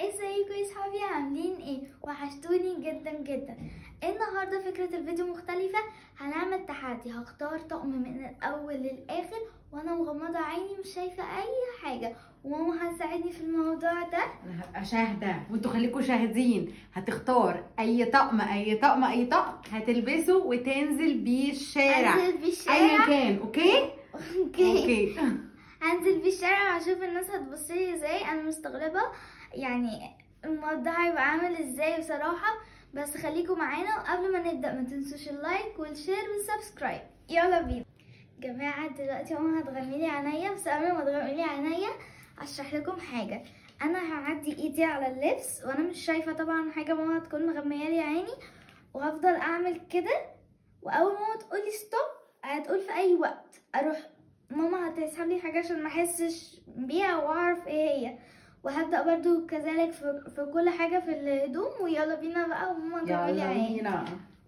ازيكم يا صحابي عاملين ايه وحشتوني جدا جدا النهارده فكره الفيديو مختلفه هنعمل تحدي هختار طقم من الاول للاخر وانا مغمضه عيني مش شايفه اي حاجه وماما هتساعدني في الموضوع ده انا هبقى شاهده وانتوا خليكم شاهدين هتختار اي طقم اي طقم اي طقم هتلبسه وتنزل بيه الشارع انزل بيه ايا الشارع كان اوكي اوكي اوكي هنزل بيه الشارع وهشوف الناس هتبص لي ازاي انا مستغربه يعني الموضوع هيبقى عامل ازاي بصراحه بس خليكم معانا وقبل ما نبدا ما تنسوش اللايك والشير والسبسكرايب يلا بينا جماعه دلوقتي ماما هتغمي لي عينيا بس قبل ما تغمي لي عينيا اشرح لكم حاجه انا هعدي ايدي على اللبس وانا مش شايفه طبعا حاجه ماما هتكون مغميه لي عيني وهفضل اعمل كده واول ما تقول لي ستوب هتقول في اي وقت اروح ماما هتسحب لي حاجه عشان ما احسش بيها واعرف ايه هي وهبدا برضو كذلك في, في كل حاجه في الهدوم ويلا بينا بقى وماما تغمي لي يلا عيني بينا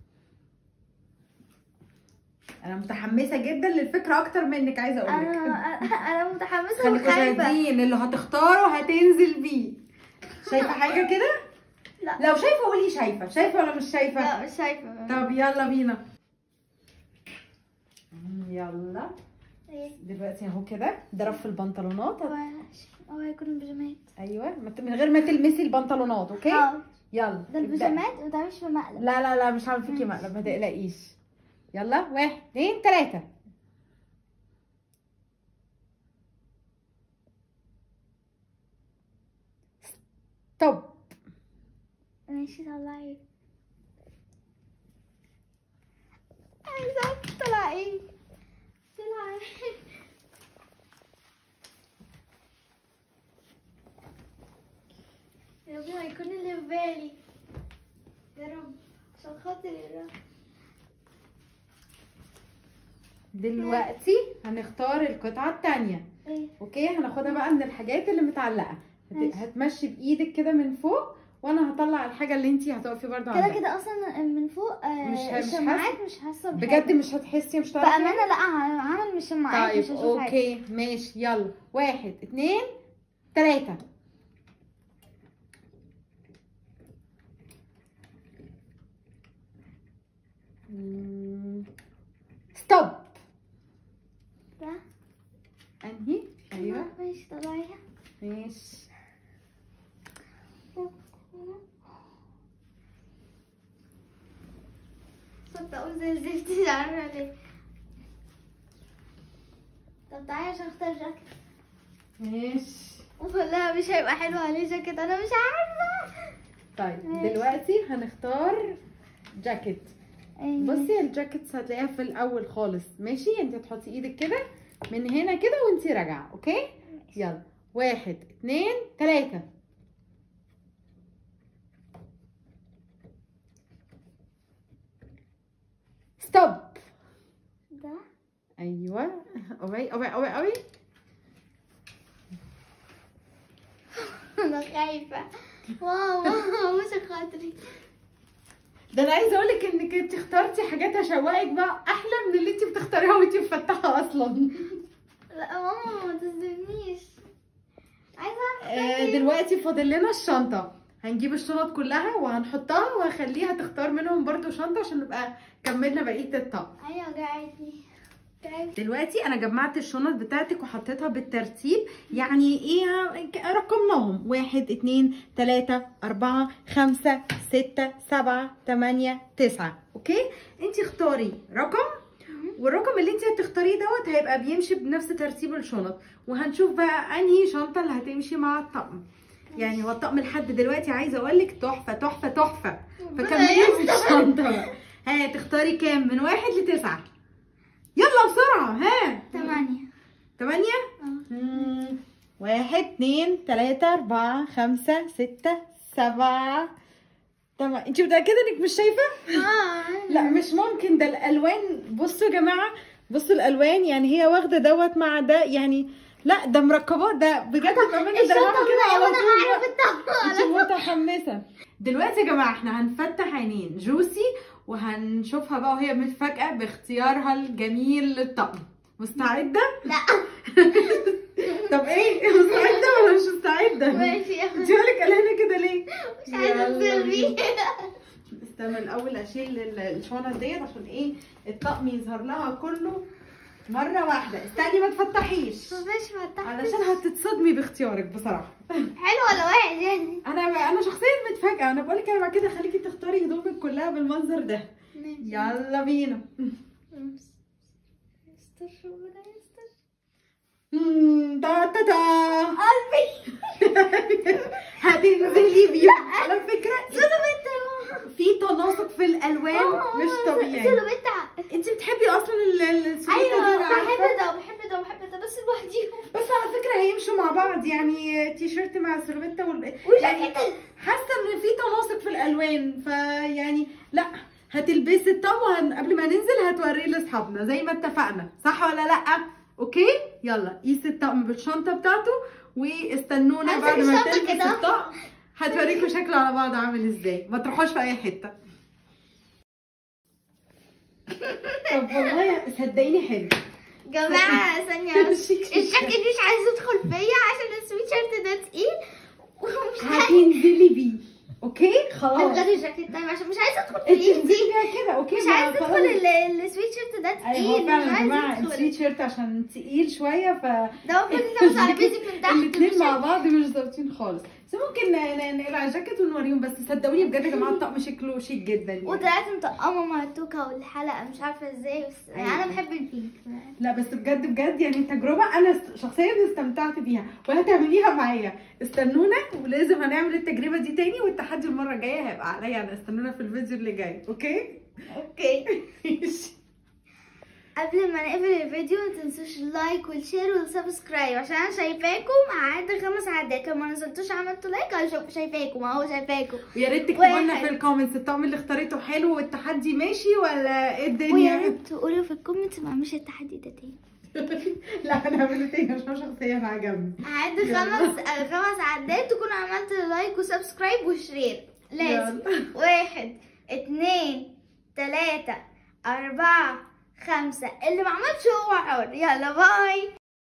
انا متحمسه جدا للفكره اكتر منك عايزه اقول لك انا انا متحمسه خليكم وخايفه شاهدين اللي هتختاره هتنزل بيه شايفه حاجه كده لا لو شايفه قولي شايفه شايفه ولا مش شايفه لا مش شايفه طب يلا بينا يلا ايه دلوقتي اهو كده ده رف البنطلونات هو هو هيكون بيجامات ايوه ما ت- من غير ما تلمسي البنطلونات اوكي اه يلا ده ابدأي. البيجامات ما تعملش في مقلب لا لا لا مش هعمل فيكي مقلب ما تقلقيش يلا واحد اتنين تلاته ستوب ماشي طلعي عايزة طلع ايه طلع ايه يا رب هيكون اللي في بالي يا رب عشان خاطر يا رب دلوقتي هنختار القطعه التانيه ايه اوكي هناخدها بقى من الحاجات اللي متعلقه هت- ماشي. هتمشي بايدك كده من فوق وانا هطلع الحاجه اللي انتي هتقفي برضه كده عندها كده اصلا من فوق آه مش ه- مش الشماعات مش حاسه بحاجة. بجد مش هتحسي مش هتعرفي بامانه لا هعمل مش شماعات طيب مش هشوف حاجه اوكي ماشي يلا واحد اتنين تلاتة مم. ستوب ده انهي ايوه ماشي طلعيها ماشي كنت اقول زي الزفت مش عارفه ليه طب تعالي عشان اختار جاكيت ماشي ولا مش هيبقى حلو عليه جاكيت انا مش عارفه طيب ماشي. دلوقتي هنختار جاكيت بصي الجاكيتس هتلاقيها في الاول خالص ماشي انت هتحطي ايدك كده من هنا كده وانت راجعه اوكي يلا واحد اتنين تلاتة ستوب ده ايوه اوعي اوعي اوعي اوعي انا خايفه واو واو مش خاطري ده انا عايزه اقول لك انك انت اخترتي حاجات هشوقك بقى احلى من اللي انت بتختاريها وانت مفتحه اصلا لا ماما ما تظلمنيش عايزه آه، اعرف دلوقتي فاضل لنا الشنطة هنجيب الشنط كلها وهنحطها وهخليها تختار منهم برضو شنطة عشان نبقى كملنا بقية الطقم ايوه وجعتني تعبت دلوقتي انا جمعت الشنط بتاعتك وحطيتها بالترتيب يعني ايه رقمناهم واحد اتنين تلاتة اربعة خمسة ستة سبعة تمانية تسعة اوكي انتي اختاري رقم والرقم اللي انت هتختاريه دوت هيبقى بيمشي بنفس ترتيب الشنط وهنشوف بقى انهي شنطه اللي هتمشي مع الطقم يعني هو الطقم لحد دلوقتي عايزه اقول لك تحفه تحفه تحفه فكملي في الشنطه بقى. ها تختاري كام من واحد لتسعه يلا بسرعه ها ثمانية تمانية اه مم. واحد اتنين تلاتة أربعة خمسة ستة سبعة تمام انت متأكدة انك مش شايفة؟ اه لا مش ممكن ده الالوان بصوا يا جماعه بصوا الالوان يعني هي واخده دوت مع ده يعني لا ده مركبات ده بجد بامانه ده الشنطة أنا كده على وانا طول هعرف الطقم انت متحمسه دلوقتي يا جماعه احنا هنفتح عينين جوسي وهنشوفها بقى وهي متفاجئه باختيارها الجميل للطقم مستعده لا طب ايه مستعده ولا مش مستعده ماشي انت مالك قلقانه كده يلا بيه بينا. استنى الاول اشيل ال- الشنط ديت عشان ايه الطقم يظهر لها كله مره واحده استني ما تفتحيش مفيش فتح علشان هتتصدمي باختيارك بصراحه حلو ولا وحش يعني انا انا شخصيا متفاجئه انا بقول لك انا بعد كده خليكي تختاري هدومك كلها بالمنظر ده يلا بينا يستر ربنا يستر مم، تا تا تا قلبي هتنزلي بيهم على فكره سلوبيتا في تناسق في الالوان مش طبيعي سلوبيتا انت بتحبي اصلا ال- ال- السويتر ايوه دي، أنا عارفة. بحب ده وبحب ده وبحب ده بس لوحديهم بس على فكره هيمشوا مع بعض يعني تي شيرت مع سلوبيتا وال... يعني وجاكيت حاسه ان في تناسق في الالوان فيعني لا هتلبسي الطقم قبل ما ننزل هتوريه لاصحابنا زي ما اتفقنا صح ولا لا اوكي يلا قيسي الطقم بالشنطه بتاعته واستنونا همسك بعد ما الشنطة تلبس كده. الطقم هتوريكم شكله على بعض عامل ازاي ما تروحوش في اي حته طب والله صدقيني حلو جماعة ثانية بس الشيك الجاكيت مش عايز يدخل فيا عشان السويت شيرت ده تقيل ومش عايز هتنزلي بيه اوكي خلاص الغي الجاكيت طيب عشان مش عايز ادخل انت فيه انزلي بيها كده اوكي مش ما عايز خلاص. ادخل ال- السويت شيرت ده تقيل ايوه مش فعلا يا عايز جماعه يدخل. السويت شيرت عشان تقيل شويه ف ده المفروض يلبس على بيزك من تحت الاثنين مش مع بعض مش ظابطين خالص بس ممكن ن- ن- نقلع الجاكيت ونوريهم بس صدقوني بجد يا جماعه الطقم شكله شيك جدا يعني. وطلعت مطقمه مع التوكه والحلقه مش عارفه ازاي بس يعني انا أيوة. بحب البينك لا بس بجد بجد يعني التجربه انا س- شخصيا استمتعت بيها وهتعمليها معايا استنونا ولازم هنعمل التجربه دي تاني والتحدي المره الجايه هيبقى عليا انا استنونا في الفيديو اللي جاي اوكي اوكي قبل ما نقفل الفيديو ما تنسوش اللايك والشير والسبسكرايب عشان انا شايفاكم هعد خمس عدات لو ما نزلتوش عملتوا لايك انا شايف- شايفاكم اهو شايفاكم ويا ريت تكتبوا لنا واحد. في الكومنتس الطقم اللي اختاريته حلو والتحدي ماشي ولا ايه ويا الدنيا ريت تقولوا في الكومنتس ما اعملش التحدي ده تاني لا هنعمله تاني عشان شخصيا عجبني هعد يلا. خمس آه، خمس عدات تكون عملت لايك وسبسكرايب وشير لازم يلا. واحد اتنين تلاتة أربعة خمسة اللي ما عملش هو حر يلا باي